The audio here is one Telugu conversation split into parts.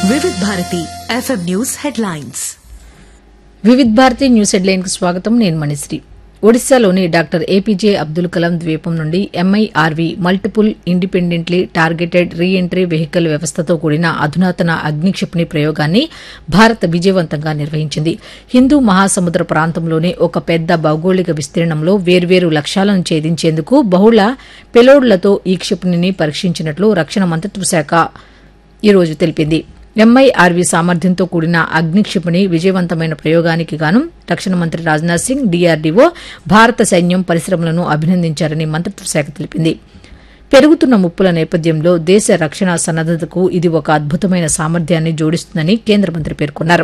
వివిధ Bharati FM news headlines Vividh Bharati news headline కు స్వాగతం నేను మణిశ్రీ ఒడిశాలోని డాక్టర్ ఏపీజే అబ్దుల్ కలాం ద్వీపం నుండి MIRV multiple independently targeted re entry vehicle వ్యవస్థతో కూడిన అధునాతన అగ్నిక్షిపణి ప్రయోగాన్ని భారత్ విజయవంతంగా నిర్వహించింది హిందూ మహాసముద్ర ప్రాంతంలోని ఒక పెద్ద భౌగోళిక విస్తీర్ణంలో వేర్వేరు లక్ష్యాలను ఛేదించేందుకు బహుళ పెలోడ్లతో ఈ క్షిపణిని పరీక్షించినట్లు రక్షణ మంత్రిత్వ శాఖ ఈ రోజు తెలిపింది ఎంఐఆర్వీ సామర్థ్యంతో కూడిన అగ్ని క్షిపణి విజయవంతమైన ప్రయోగానికి గాను రక్షణ మంత్రి రాజ్నాథ్ సింగ్ డీఆర్డీఓ భారత సైన్యం పరిశ్రమలను అభినందించారని మంత్రిత్వ శాఖ తెలిపింది పెరుగుతున్న ముప్పుల నేపథ్యంలో దేశ రక్షణ సన్నద్దతకు ఇది ఒక అద్భుతమైన సామర్థ్యాన్ని జోడిస్తుందని కేంద్ర మంత్రి పేర్కొన్నారు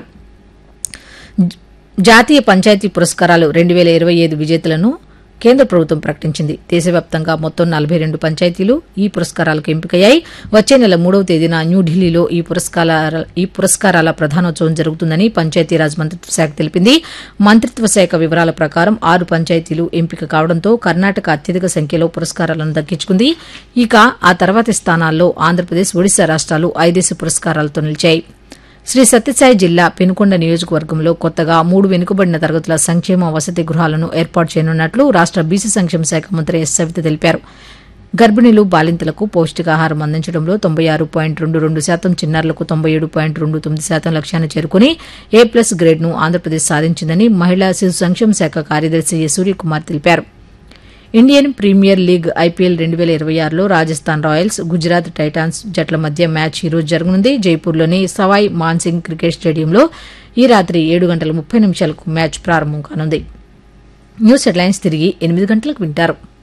జాతీయ పంచాయతీ పురస్కారాలు రెండు వేల ఇరవై ఐదు విజేతలను కేంద్ర ప్రభుత్వం ప్రకటించింది దేశవ్యాప్తంగా మొత్తం నలభై రెండు పంచాయతీలు ఈ పురస్కారాలకు ఎంపికయ్యాయి వచ్చే నెల మూడవ తేదీన న్యూఢిల్లీలో ఈ పురస్కారాల ఈ పురస్కారాల ప్రధానోత్సవం జరుగుతుందని పంచాయతీరాజ్ మంత్రిత్వ శాఖ తెలిపింది మంత్రిత్వ శాఖ వివరాల ప్రకారం ఆరు పంచాయతీలు ఎంపిక కావడంతో కర్ణాటక అత్యధిక సంఖ్యలో పురస్కారాలను దక్కించుకుంది ఇక ఆ తర్వాతి స్థానాల్లో ఆంధ్రప్రదేశ్ ఒడిశా రాష్ట్రాలు ఐదేసి పురస్కారాలతో నిలిచాయి శ్రీ సత్యసాయి జిల్లా పెనుకొండ నియోజకవర్గంలో కొత్తగా మూడు వెనుకబడిన తరగతుల సంక్షేమ వసతి గృహాలను ఏర్పాటు చేయనున్నట్లు రాష్ట బీసీ సంక్షేమ శాఖ మంత్రి ఎస్ సవిత తెలిపారు గర్భిణీలు బాలింతలకు పౌష్టికాహారం అందించడంలో తొంభై ఆరు పాయింట్ రెండు రెండు శాతం చిన్నారులకు తొంభై ఏడు పాయింట్ రెండు తొమ్మిది శాతం లక్ష్యాన్ని చేరుకుని ఏ ప్లస్ గ్రేడ్ను ఆంధ్రప్రదేశ్ సాధించిందని మహిళా శిశు సంక్షేమ శాఖ కార్యదర్శి ఎ సూర్యకుమార్ తెలిపారు ఇండియన్ ప్రీమియర్ లీగ్ ఐపీఎల్ రెండు వేల ఇరవై ఆరులో రాజస్థాన్ రాయల్స్ గుజరాత్ టైటాన్స్ జట్ల మధ్య మ్యాచ్ ఈ రోజు జరగనుంది జైపూర్లోని సవాయ్ మాన్సింగ్ క్రికెట్ స్టేడియంలో ఈ రాత్రి ఏడు గంటల ముప్పై నిమిషాలకు మ్యాచ్ ప్రారంభం కానుంది న్యూస్ హెడ్లైన్స్ తిరిగి ఎనిమిది గంటలకు వింటారు